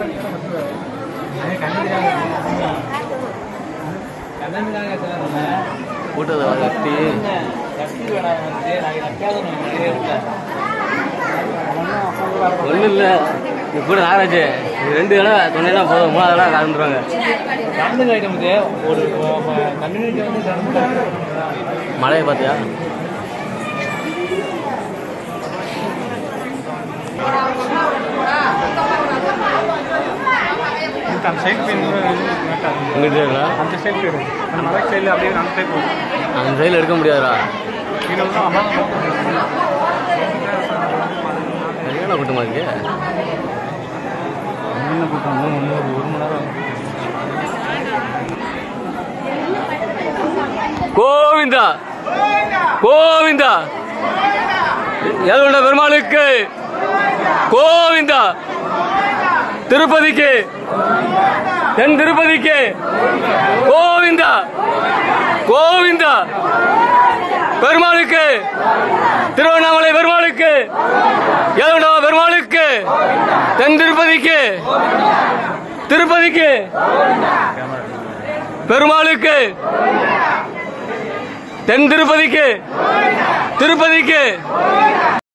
கூட்டத்தை கட்டி ஒன்றும் இல்லை இது கூட நாகராஜ் இது ரெண்டு தடவை சொன்னீங்கன்னா போதும் மூணாவது தடவை கலந்துருவாங்க ஒரு கம்யூனிட்டி வந்து மழையை பார்த்தியா அந்த சைடு பெயின் இங்கிட்டு இருக்கா அந்த சைடு போயிடும் அந்த மலை சைடில் அப்படியே அந்த சைடு போகும் அந்த சைடில் எடுக்க முடியாதுடா இது வந்து அம்மா சரியான கூட்டமாக இருக்கு என்ன கூட்டம் ஒன்று ஒரு ஒரு மணி நேரம் கோவிந்தா கோவிந்தா எதோட பெருமாளுக்கு கோவிந்தா திருப்பதிக்கு தென் திருப்பதிக்கு கோவிந்தா கோவிந்தா பெருமாளுக்கு திருவண்ணாமலை பெருமாளுக்கு எதோட பெருமாளுக்கு தென் திருப்பதிக்கு திருப்பதிக்கு பெருமாளுக்கு தென் திருப்பதிக்கு திருப்பதிக்கு